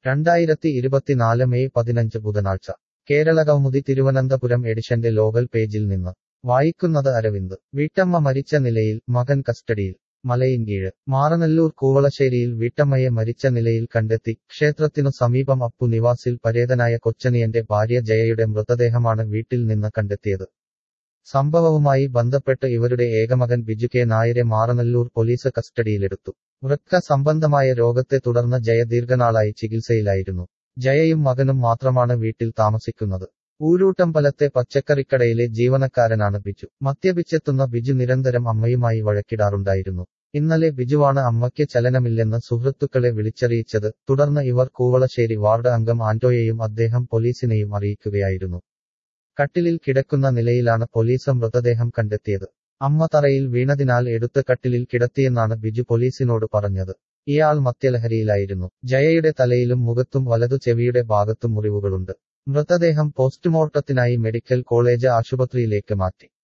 രണ്ടായിരത്തി ഇരുപത്തിനാല് മെയ് പതിനഞ്ച് ബുധനാഴ്ച കേരള കൗമുദി തിരുവനന്തപുരം എഡിഷന്റെ ലോകൽ പേജിൽ നിന്ന് വായിക്കുന്നത് അരവിന്ദ് വീട്ടമ്മ മരിച്ച നിലയിൽ മകൻ കസ്റ്റഡിയിൽ മലയിൻകീഴ് മാറനല്ലൂർ കൂവളശ്ശേരിയിൽ വീട്ടമ്മയെ മരിച്ച നിലയിൽ കണ്ടെത്തി ക്ഷേത്രത്തിനു സമീപം അപ്പു നിവാസിൽ പരേതനായ കൊച്ചനിയന്റെ ഭാര്യ ജയയുടെ മൃതദേഹമാണ് വീട്ടിൽ നിന്ന് കണ്ടെത്തിയത് സംഭവവുമായി ബന്ധപ്പെട്ട് ഇവരുടെ ഏകമകൻ ബിജു കെ നായരെ മാറനല്ലൂർ പോലീസ് കസ്റ്റഡിയിലെടുത്തു വൃക്ക സംബന്ധമായ രോഗത്തെ തുടർന്ന് ജയ ദീർഘനാളായി ചികിത്സയിലായിരുന്നു ജയയും മകനും മാത്രമാണ് വീട്ടിൽ താമസിക്കുന്നത് ഊരൂട്ടമ്പലത്തെ പച്ചക്കറിക്കടയിലെ ജീവനക്കാരനാണ് ബിജു മദ്യപിച്ചെത്തുന്ന ബിജു നിരന്തരം അമ്മയുമായി വഴക്കിടാറുണ്ടായിരുന്നു ഇന്നലെ ബിജുവാണ് അമ്മയ്ക്ക് ചലനമില്ലെന്ന് സുഹൃത്തുക്കളെ വിളിച്ചറിയിച്ചത് തുടർന്ന് ഇവർ കൂവളശ്ശേരി വാർഡ് അംഗം ആന്റോയെയും അദ്ദേഹം പോലീസിനെയും അറിയിക്കുകയായിരുന്നു കട്ടിലിൽ കിടക്കുന്ന നിലയിലാണ് പോലീസ് മൃതദേഹം കണ്ടെത്തിയത് അമ്മ തറയിൽ വീണതിനാൽ എടുത്ത് കട്ടിലിൽ കിടത്തിയെന്നാണ് ബിജു പോലീസിനോട് പറഞ്ഞത് ഇയാൾ മദ്യലഹരിയിലായിരുന്നു ജയയുടെ തലയിലും മുഖത്തും വലതു ചെവിയുടെ ഭാഗത്തും മുറിവുകളുണ്ട് മൃതദേഹം പോസ്റ്റ്മോർട്ടത്തിനായി മെഡിക്കൽ കോളേജ് ആശുപത്രിയിലേക്ക് മാറ്റി